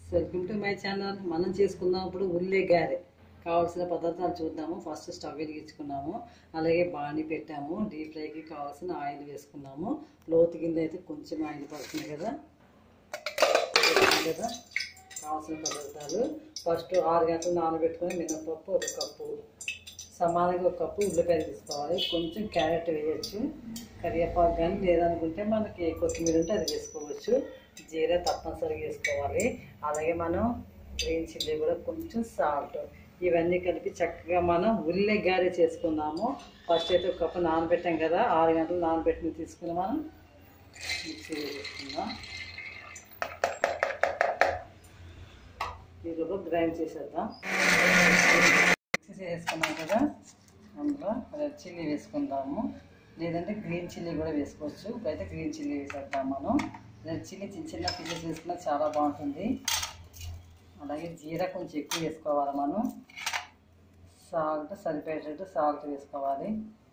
welcome to my channel మనం చేసుకున్నప్పుడు ఉల్లి గారె కావాల్సిన పదార్థాలు చూద్దాము ఫస్ట్ స్టవ్ వెలిగించుకున్నాము అలాగే బాణీ పెట్టాము డీప్ ఫ్రైకి కావాల్సిన ఆయిల్ వేసుకున్నాము లోతు కింద అయితే కొంచెం ఆయిల్ పడుతుంది కదా వేసాం కదా కావాల్సిన పదార్థాలు ఫస్ట్ ఆరు గంటలు నానబెట్టుకొని మినపప్పు ఒక కప్పు సమానంగా ఒక కప్పు ఉల్లిపాయలు తీసుకోవాలి కొంచెం క్యారెట్ వేయచ్చు కరివేపాకు కానీ లేదనుకుంటే మనకి కొత్తిమీర ఉంటే అది వేసుకోవచ్చు జీరా తప్పనిసరిగా వేసుకోవాలి అలాగే మనం గ్రీన్ చిల్లీ కూడా కొంచెం సాల్ట్ ఇవన్నీ కలిపి చక్కగా మనం ఉల్లి గారె చేసుకుందాము ఫస్ట్ అయితే ఒక కప్పు నానబెట్టాం కదా ఆరు గంటలు నానబెట్టిన తీసుకుని మనం మిక్సీ వేసుకుందాం దీంట్లో గ్రైండ్ చేసేద్దాం మిక్సీ వేసుకున్నాం కదా అందులో రెడ్ చిల్లీ వేసుకుందాము లేదంటే గ్రీన్ చిల్లీ కూడా వేసుకోవచ్చు ఇప్పుడైతే గ్రీన్ చిల్లీ వేసేద్దాం మనం రెడ్ చిల్లీ చిన్న చిన్న పీసెస్ వేసుకున్నా చాలా బాగుంటుంది అలాగే జీరా కొంచెం ఎక్కువ వేసుకోవాలి మనం సాల్ట్ సరిపోయేటట్టు సాల్ట్ వేసుకోవాలి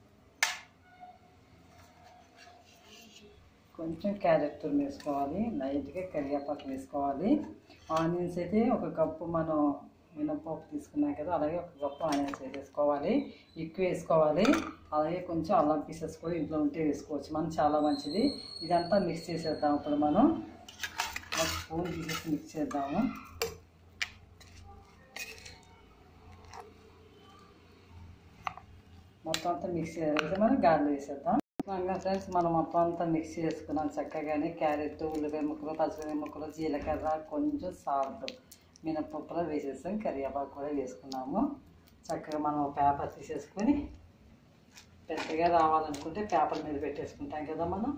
కొంచెం క్యారెట్ తురుము వేసుకోవాలి లైట్గా కరివేపాకు వేసుకోవాలి ఆనియన్స్ అయితే ఒక కప్పు మనం మినపప్పు తీసుకున్నాం కదా అలాగే ఒక కప్పు ఆనియన్స్ వేసుకోవాలి ఎక్కువ వేసుకోవాలి అలాగే కొంచెం అల్లం పీసెస్ కూడా ఇంట్లో ఉంటే వేసుకోవచ్చు మనం చాలా మంచిది ఇదంతా మిక్స్ చేసేద్దాం ఇప్పుడు మనం ఒక స్పూన్ తీసేసి మిక్స్ చేద్దాము మొత్తం అంతా మిక్స్ చేసి మనం గారెలు వేసేద్దాం ఇంకా ఫ్రెండ్స్ మనం మొత్తం అంతా మిక్స్ చేసుకున్నాం చక్కగానే క్యారెట్ ఉల్లిపాయ ముక్కలు పచ్చిమిరపకాయ ముక్కలు జీలకర్ర కొంచెం సాల్ట్ మినపప్పులో వేసేసాం కరివేపాకు కూడా వేసుకున్నాము చక్కగా మనం పేపర్ తీసేసుకొని పెద్దగా రావాలనుకుంటే పేపర్ మీద పెట్టేసుకుంటాం కదా మనం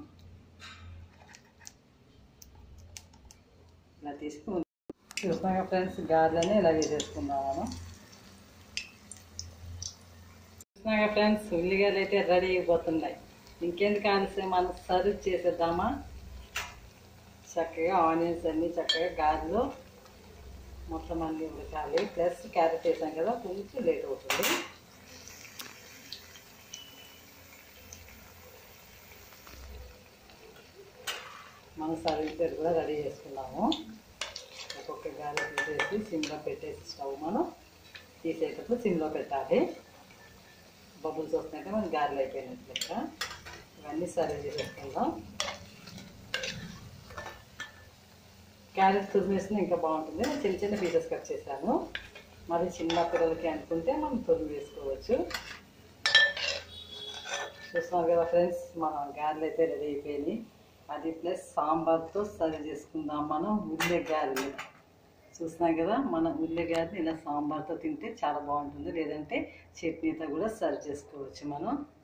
ఇలా తీసుకుని చూస్తున్నాగా ఫ్రెండ్స్ గారెలని ఇలా వేసేసుకుందాం మనం చూస్తున్నాగా ఫ్రెండ్స్ ఉల్లిగడ్డలు అయితే రెడీ అయిపోతున్నాయి ఇంకెందుకు ఆలస్యం మనం సర్వ్ చేసేద్దామా చక్కగా ఆనియన్స్ అన్నీ చక్కగా గారెలో మొత్తం అన్నీ ఉడకాలి ప్లస్ క్యారెట్ వేసాం కదా కొంచెం లేట్ అవుతుంది మనం సర్వీస్ కూడా రెడీ చేసుకున్నాము ఒక్కొక్క గాలి తీసేసి సిమ్లో పెట్టేసి స్టవ్ మనం తీసేటప్పుడు సిమ్లో పెట్టాలి బబుల్స్ వస్తున్నాయంటే మనం గారెలు అయిపోయినట్టు లెక్క ఇవన్నీ సర్వ్ చేసేసుకుందాం క్యారెట్ తురిమేసిన ఇంకా బాగుంటుంది చిన్న చిన్న పీసెస్ కట్ చేశాను మరి చిన్న పిల్లలకి అనుకుంటే మనం తురిమి వేసుకోవచ్చు చూస్తున్నాం కదా ఫ్రెండ్స్ మనం గారెలు అయితే రెడీ అయిపోయింది అది ప్లస్ సాంబార్తో సర్వ్ చేసుకుందాం మనం ఉల్లి గారెలు చూస్తున్నాం కదా మన ఉల్లి గారెలు ఇలా సాంబార్తో తింటే చాలా బాగుంటుంది లేదంటే చట్నీతో కూడా సర్వ్ చేసుకోవచ్చు మనం